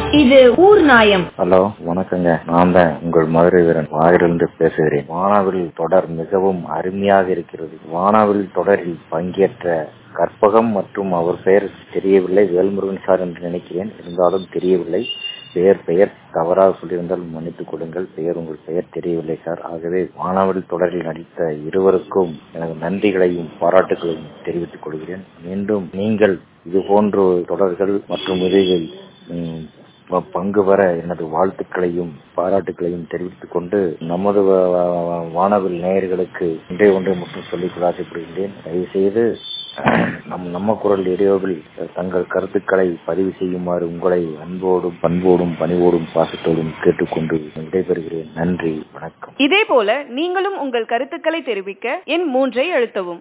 இது ஊர் நாயம் ஹலோ வணக்கங்க நான் தான் உங்கள் மதுரை வீரன் வாயிலிருந்து பேசுகிறேன் வானாவில் தொடர் மிகவும் அருமையாக இருக்கிறது வானாவில் தொடரில் பங்கேற்ற கற்பகம் மற்றும் அவர் பெயர் தெரியவில்லை வேல்முருகன் சார் என்று நினைக்கிறேன் இருந்தாலும் தெரியவில்லை பெயர் பெயர் தவறாக சொல்லியிருந்தால் மன்னித்துக் கொடுங்கள் பெயர் உங்கள் பெயர் தெரியவில்லை சார் ஆகவே வானாவில் தொடரில் நடித்த இருவருக்கும் எனது நன்றிகளையும் பாராட்டுகளையும் தெரிவித்துக் கொள்கிறேன் மீண்டும் நீங்கள் இது போன்ற தொடர்கள் மற்றும் இதில் ம், ப- பங்கு பெற எனது வாழ்த்துக்களையும் பாராட்டுகளையும் தெரிவித்துக் கொண்டு நமது வ- வ- வானவில் நேயர்களுக்கு ஒன்றே ஒன்றை மட்டும் சொல்லிக் ஆசைப்படுகின்றேன் தயவு செய்து நம் நம்ம குரல் ரேடியோவில் தங்கள் கருத்துக்களை பதிவு செய்யுமாறு உங்களை அன்போடும் பண்போடும் பணிவோடும் பாசத்தோடும் கேட்டுக்கொண்டு விடைபெறுகிறேன் நன்றி வணக்கம் இதேபோல நீங்களும் உங்கள் கருத்துக்களை தெரிவிக்க எண் மூன்றை அழுத்தவும்